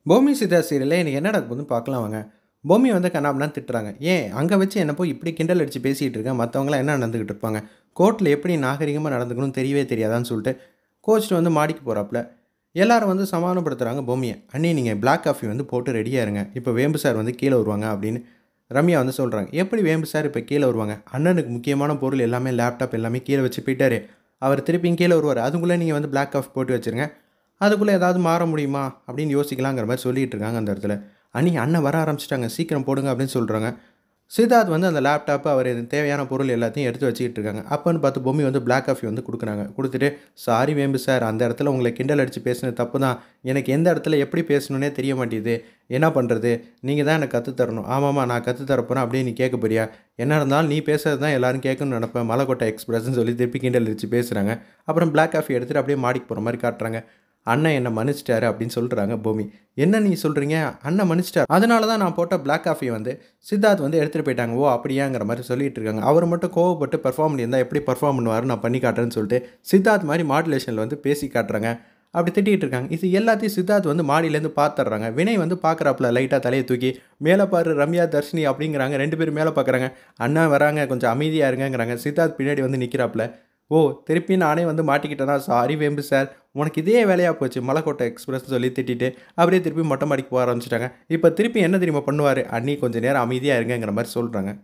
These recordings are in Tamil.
பூமி சிதா சீரியலில் எனக்கு என்ன நடக்குதுன்னு பார்க்கலாம் வாங்க பூமி வந்து கண்ணாபினா திட்டுறாங்க ஏன் அங்கே வச்சு என்ன போய் இப்படி கிண்டல் அடித்து பேசிகிட்டு இருக்கேன் மற்றவங்களாம் என்ன நடந்துக்கிட்டு இருப்பாங்க கோர்ட்டில் எப்படி நாகரிகமாக நடந்துக்கணும்னு தெரியவே தெரியாதான்னு சொல்லிட்டு கோச்சிட்டு வந்து மாடிக்கு போகிறாப்புல எல்லாரும் வந்து சமாதானப்படுத்துகிறாங்க பூமியை அண்ணி நீங்கள் பிளாக் காஃபி வந்து போட்டு ரெடியாக இருங்க இப்போ வேம்பு சார் வந்து கீழே வருவாங்க அப்படின்னு ரம்யா வந்து சொல்கிறாங்க எப்படி வேம்பு சார் இப்போ கீழே வருவாங்க அண்ணனுக்கு முக்கியமான பொருள் எல்லாமே லேப்டாப் எல்லாமே கீழே வச்சு போயிட்டாரு அவர் திருப்பியும் கீழே வருவார் அதுக்குள்ளே நீங்கள் வந்து பிளாக் காஃபி போட்டு வச்சுருங்க அதுக்குள்ளே ஏதாவது மாற முடியுமா அப்படின்னு யோசிக்கலாங்கிற மாதிரி சொல்லிகிட்டு இருக்காங்க அந்த இடத்துல அண்ணி அண்ணன் வர ஆரம்பிச்சிட்டாங்க சீக்கிரம் போடுங்க அப்படின்னு சொல்கிறாங்க சித்தார்த் வந்து அந்த லேப்டாப்பு அவர் தேவையான பொருள் எல்லாத்தையும் எடுத்து வச்சுக்கிட்டு இருக்காங்க அப்போன்னு பார்த்து பொம்மி வந்து பிளாக் காஃபி வந்து கொடுக்குறாங்க கொடுத்துட்டு சாரி வேம்பு சார் அந்த இடத்துல உங்களை கிண்டல் அடித்து பேசினது தப்பு தான் எனக்கு எந்த இடத்துல எப்படி பேசணுன்னே தெரிய மாட்டேங்குது என்ன பண்ணுறது நீங்கள் தான் எனக்கு கற்று தரணும் ஆமாம்மா நான் கற்று தரப்போகிறேன் அப்படியே நீ கேட்க போறியா என்ன இருந்தாலும் நீ பேசுறது தான் எல்லாரும் கேட்கணும்னு நினப்பேன் மலைக்கோட்டை எக்ஸ்பிரஸ்ன்னு சொல்லி திருப்பி கிண்டல் அடித்து பேசுகிறாங்க அப்புறம் பிளாக் காஃபி எடுத்துகிட்டு அப்படியே மாடிக்கு போகிற மாதிரி காட்டுறாங்க அண்ணன் என்னை மன்னிச்சிட்டாரு அப்படின்னு சொல்கிறாங்க பூமி என்ன நீ சொல்கிறீங்க அண்ணன் மன்னிச்சிட்டார் அதனால தான் நான் போட்ட பிளாக் காஃபி வந்து சித்தார்த் வந்து எடுத்துகிட்டு போயிட்டாங்க ஓ அப்படியாங்கிற மாதிரி சொல்லிட்டு இருக்காங்க அவர் மட்டும் கோவப்பட்டு பர்ஃபார்ம் பண்ணியிருந்தால் எப்படி பர்ஃபார்ம் பண்ணுவார் நான் பண்ணி காட்டுறேன்னு சொல்லிட்டு சித்தார்த் மாதிரி மாடுலேஷனில் வந்து பேசி காட்டுறாங்க அப்படி திட்டிகிட்டு இருக்காங்க இது எல்லாத்தையும் சித்தார்த் வந்து மாடியிலேருந்து பார்த்துட்றாங்க வினய் வந்து பார்க்குறாப்புல லைட்டாக தலையை தூக்கி மேலே பாரு ரம்யா தர்ஷினி அப்படிங்கிறாங்க ரெண்டு பேரும் மேலே பார்க்குறாங்க அண்ணா வராங்க கொஞ்சம் அமைதியாக இருங்கங்கிறாங்க சித்தார்த் பின்னாடி வந்து நிற்கிறாப்புல ஓ திருப்பி நானே வந்து மாட்டிக்கிட்டேனா சாரி வேம்பு சார் உனக்கு இதே வேலையாக போச்சு மலைக்கோட்டை எக்ஸ்பிரஸ் சொல்லி திட்டிட்டு அப்படியே திருப்பி மொட்டை மாடிக்கு போக ஆரம்பிச்சிட்டாங்க இப்போ திருப்பி என்ன தெரியுமா பண்ணுவார் அண்ணி கொஞ்சம் நேரம் அமைதியாக இருங்கங்கிற மாதிரி சொல்கிறாங்க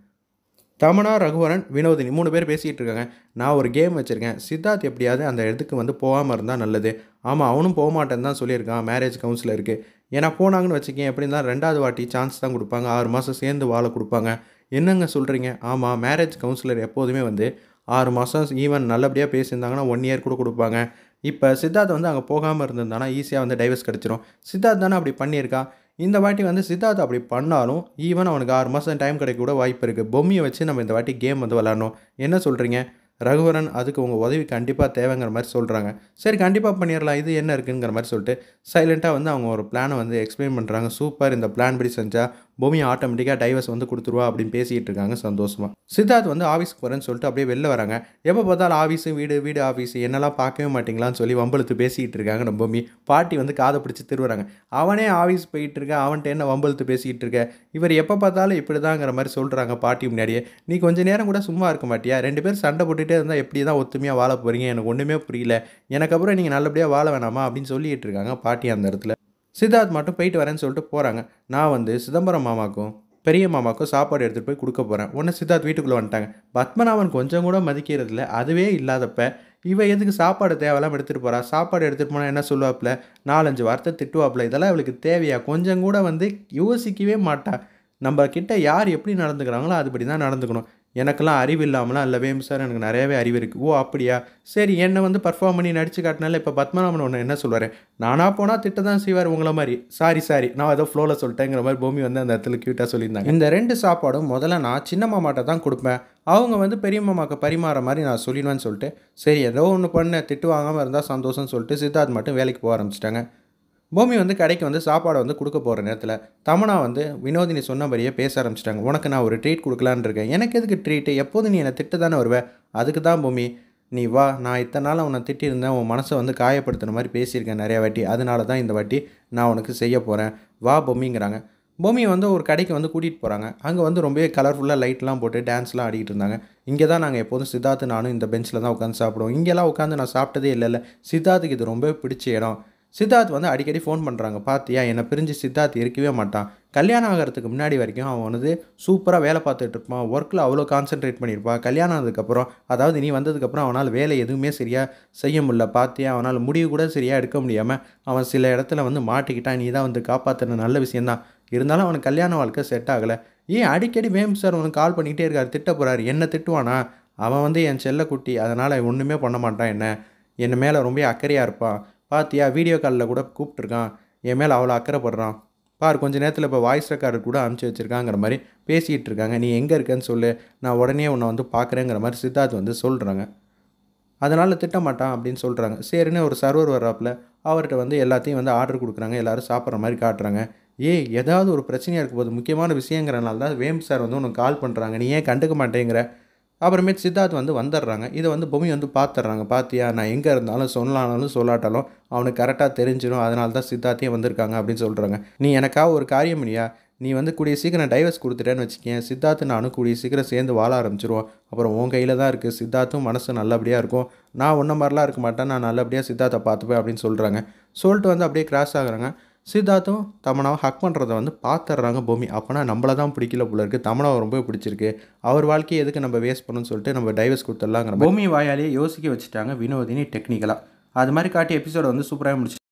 தமனா ரகுவரன் வினோதினி மூணு பேர் பேசிகிட்டு இருக்காங்க நான் ஒரு கேம் வச்சுருக்கேன் சித்தார்த் எப்படியாவது அந்த இடத்துக்கு வந்து போகாமல் இருந்தால் நல்லது ஆமாம் அவனும் போக மாட்டேன்னு தான் சொல்லியிருக்கான் மேரேஜ் கவுன்சில் இருக்குது ஏன்னா போனாங்கன்னு வச்சுக்கேன் எப்படி இருந்தால் ரெண்டாவது வாட்டி சான்ஸ் தான் கொடுப்பாங்க ஆறு மாதம் சேர்ந்து வாழ கொடுப்பாங்க என்னங்க சொல்கிறீங்க ஆமாம் மேரேஜ் கவுன்சிலர் எப்போதுமே வந்து ஆறு மாதம் ஈவன் நல்லபடியாக பேசியிருந்தாங்கன்னா ஒன் இயர் கூட கொடுப்பாங்க இப்போ சித்தார்த் வந்து அங்கே போகாமல் இருந்திருந்தானா ஈஸியாக வந்து டைவர்ஸ் கிடச்சிரும் சித்தார்த் தானே அப்படி பண்ணியிருக்கான் இந்த வாட்டி வந்து சித்தார்த் அப்படி பண்ணாலும் ஈவன் அவனுக்கு ஆறு மாதம் டைம் கிடைக்க கூட வாய்ப்பு இருக்குது பொம்மையை வச்சு நம்ம இந்த வாட்டி கேம் வந்து விளாட்ணும் என்ன சொல்கிறீங்க ரகுவரன் அதுக்கு உங்கள் உதவி கண்டிப்பாக தேவைங்கிற மாதிரி சொல்கிறாங்க சரி கண்டிப்பாக பண்ணிடலாம் இது என்ன இருக்குங்கிற மாதிரி சொல்லிட்டு சைலண்ட்டாக வந்து அவங்க ஒரு பிளானை வந்து எக்ஸ்பிளைன் பண்ணுறாங்க சூப்பர் இந்த பிளான் படி செஞ்சால் பூமி ஆட்டோமேட்டிக்காக டைவர்ஸ் வந்து கொடுத்துருவா அப்படின்னு பேசிகிட்டு இருக்காங்க சந்தோஷமாக சித்தார்த் வந்து ஆஃபீஸ்க்கு வரேன்னு சொல்லிட்டு அப்படியே வெளில வராங்க எப்போ பார்த்தாலும் ஆஃபீஸு வீடு வீடு ஆஃபீஸ் என்னெல்லாம் பார்க்கவே மாட்டீங்களான்னு சொல்லி வம்பளுத்து பேசிக்கிட்டு இருக்காங்க நம்ம பூமி பாட்டி வந்து காதை பிடிச்சி திருவுறாங்க அவனே ஆஃபீஸ் போயிட்டு இருக்க அவன்கிட்ட என்ன வம்பளுத்து பேசிக்கிட்டு இருக்க இவர் எப்போ பார்த்தாலும் இப்படி தாங்கிற மாதிரி சொல்கிறாங்க பாட்டி முன்னாடியே நீ கொஞ்ச நேரம் கூட சும்மா இருக்க மாட்டியா ரெண்டு பேரும் சண்டை போட்டுகிட்டே இருந்தால் எப்படி தான் ஒத்துமையாக வாழ போகிறீங்க எனக்கு ஒன்றுமே புரியல எனக்கு அப்புறம் நீங்கள் நல்லபடியாக வாழ வேணாமா அப்படின்னு சொல்லிட்டு இருக்காங்க பாட்டி அந்த இடத்துல சித்தார்த் மட்டும் போயிட்டு வரேன்னு சொல்லிட்டு போகிறாங்க நான் வந்து சிதம்பரம் மாமாக்கும் பெரிய மாமாக்கும் சாப்பாடு எடுத்துகிட்டு போய் கொடுக்க போகிறேன் உடனே சித்தார்த் வீட்டுக்குள்ளே வந்துட்டாங்க பத்மநாபன் கொஞ்சம் கூட மதிக்கிறதில்ல அதுவே இல்லாதப்ப இவ எதுக்கு சாப்பாடு தேவையில்லாம எடுத்துகிட்டு போகிறா சாப்பாடு எடுத்துகிட்டு போனால் என்ன சொல்லுவாப்புல நாலஞ்சு வார்த்தை திட்டுவாப்புல இதெல்லாம் இவளுக்கு தேவையா கொஞ்சம் கூட வந்து யோசிக்கவே மாட்டா நம்ம கிட்ட யார் எப்படி நடந்துக்கிறாங்களோ அதுபடி தான் நடந்துக்கணும் எனக்கெல்லாம் அறிவு இல்லாமலாம் இல்லை வேம் சார் எனக்கு நிறையவே அறிவு இருக்குது ஓ அப்படியா சரி என்னை வந்து பர்ஃபார்ம் பண்ணி நடிச்சு காட்டினால இப்போ பத்மநாபன் ஒன்று என்ன சொல்லுவார் நானாக போனால் திட்ட தான் செய்வார் உங்களை மாதிரி சாரி சாரி நான் ஏதோ ஃப்ளோவில் சொல்லிட்டேங்கிற மாதிரி பூமி வந்து அந்த இடத்துல க்யூட்டாக சொல்லியிருந்தாங்க இந்த ரெண்டு சாப்பாடும் முதல்ல நான் சின்ன மாமாட்ட தான் கொடுப்பேன் அவங்க வந்து பெரிய மாமாக்கு பரிமாற மாதிரி நான் சொல்லிடுவேன்னு சொல்லிட்டு சரி ஏதோ ஒன்று பண்ண திட்டு வாங்காமல் இருந்தால் சந்தோஷம்னு சொல்லிட்டு சித்தார்த் மட்டும் வேலைக்கு போக ஆரம்பிச்சிட்டாங்க பூமி வந்து கடைக்கு வந்து சாப்பாடை வந்து கொடுக்க போகிற நேரத்தில் தமனா வந்து வினோதினி சொன்னபடியே பேச ஆரம்பிச்சிட்டாங்க உனக்கு நான் ஒரு ட்ரீட் கொடுக்கலான்னு இருக்கேன் எனக்கு எதுக்கு ட்ரீட்டு எப்போதும் நீ என்னை திட்டு தானே வருவேன் அதுக்கு தான் பூமி நீ வா நான் இத்தனை நாள் உன்னை திட்டியிருந்தேன் உன் மனசை வந்து காயப்படுத்துன மாதிரி பேசியிருக்கேன் நிறையா வாட்டி அதனால தான் இந்த வாட்டி நான் உனக்கு செய்ய போகிறேன் வா பொம்மிங்கிறாங்க பொம்மியை வந்து ஒரு கடைக்கு வந்து கூட்டிகிட்டு போகிறாங்க அங்கே வந்து ரொம்பவே கலர்ஃபுல்லாக லைட்லாம் போட்டு டான்ஸ்லாம் ஆடிக்கிட்டு இருந்தாங்க இங்கே தான் நாங்கள் எப்போதும் சித்தார்த்து நானும் இந்த பெஞ்சில் தான் உட்காந்து சாப்பிடுவோம் இங்கெல்லாம் உட்காந்து நான் சாப்பிட்டதே இல்லைல்ல சித்தார்த்துக்கு இது ரொம்ப பிடிச்ச இடம் சித்தார்த் வந்து அடிக்கடி ஃபோன் பண்ணுறாங்க பார்த்தியா என்னை பிரிஞ்சு சித்தார்த் இருக்கவே மாட்டான் கல்யாணம் ஆகிறதுக்கு முன்னாடி வரைக்கும் அவன் வந்து சூப்பராக வேலை பார்த்துட்டு இருப்பான் ஒர்க்கில் அவ்வளோ கான்சென்ட்ரேட் பண்ணியிருப்பான் கல்யாணம் ஆனதுக்கப்புறம் அதாவது நீ வந்ததுக்கப்புறம் அவனால் வேலை எதுவுமே சரியாக செய்ய முடியல பார்த்தியா அவனால் முடிவு கூட சரியாக எடுக்க முடியாமல் அவன் சில இடத்துல வந்து மாட்டிக்கிட்டான் நீ தான் வந்து காப்பாற்றின நல்ல விஷயந்தான் இருந்தாலும் அவனுக்கு கல்யாண வாழ்க்கை செட் ஆகலை ஏன் அடிக்கடி வேம் சார் அவனுக்கு கால் பண்ணிக்கிட்டே இருக்கார் திட்ட போகிறாரு என்ன திட்டுவானா அவன் வந்து என் செல்லக்குட்டி அதனால் ஒன்றுமே பண்ண மாட்டான் என்ன என் மேலே ரொம்ப அக்கறையாக இருப்பான் பாத்தியா வீடியோ காலில் கூட கூப்பிட்ருக்கான் என் மேலே அவ்வளோ அக்கறைப்படுறான் பார் கொஞ்ச நேரத்தில் இப்போ வாய்ஸ் ரெக்கார்டு கூட அனுப்பிச்சி வச்சுருக்காங்கிற மாதிரி பேசிகிட்டு இருக்காங்க நீ எங்கே இருக்கேன்னு சொல்லு நான் உடனே உன்னை வந்து பார்க்குறேங்கிற மாதிரி சித்தார்த் வந்து சொல்கிறாங்க அதனால் திட்டமாட்டான் அப்படின்னு சொல்கிறாங்க சரின்னு ஒரு சர்வர் வர்றாப்புல அவர்கிட்ட வந்து எல்லாத்தையும் வந்து ஆர்டர் கொடுக்குறாங்க எல்லோரும் சாப்பிட்ற மாதிரி காட்டுறாங்க ஏய் ஏதாவது ஒரு பிரச்சனையாக இருக்க போது முக்கியமான விஷயங்கிறனால தான் வேம் சார் வந்து உனக்கு கால் பண்ணுறாங்க நீ ஏன் கண்டுக்க மாட்டேங்கிற அப்புறமேட்டு சித்தார்த் வந்து வந்துடுறாங்க இதை வந்து பூமி வந்து பார்த்துட்றாங்க பார்த்தியா நான் எங்கே இருந்தாலும் சொன்னாலும் சொல்லாட்டாலும் அவனுக்கு கரெக்டாக தெரிஞ்சிடும் அதனால தான் சித்தார்த்தே வந்திருக்காங்க அப்படின்னு சொல்கிறாங்க நீ எனக்காக ஒரு காரியம் பண்ணியா நீ வந்து கூடிய சீக்கிரம் டைவர்ஸ் கொடுத்துட்டேன்னு வச்சுக்கேன் சித்தார்த்து நானும் கூடிய சீக்கிரம் சேர்ந்து வாழ ஆரம்பிச்சிருவோம் அப்புறம் உன் கையில் தான் இருக்குது சித்தார்த்தும் மனசு நல்லபடியாக இருக்கும் நான் ஒன்றை மாதிரிலாம் இருக்க மாட்டேன் நான் நல்லபடியாக சித்தார்த்தை பார்த்துப்பேன் அப்படின்னு சொல்கிறாங்க சொல்லிட்டு வந்து அப்படியே கிராஸ் ஆகுறாங்க சித்தார்த்தும் தமனாவை ஹக் பண்ணுறத வந்து பார்த்துட்றாங்க பூமி அப்போனா நம்மள தான் பிடிக்கல போல இருக்குது தமனாவை ரொம்ப பிடிச்சிருக்கு அவர் வாழ்க்கையை எதுக்கு நம்ம வேஸ்ட் பண்ணணும்னு சொல்லிட்டு நம்ம டைவர்ஸ் கொடுத்துடலாங்கிற பூமி வாயாலேயே யோசிக்க வச்சுட்டாங்க வினோதினி டெக்னிக்கலாக அது மாதிரி காட்டி எபிசோட வந்து சூப்பராக முடிச்சு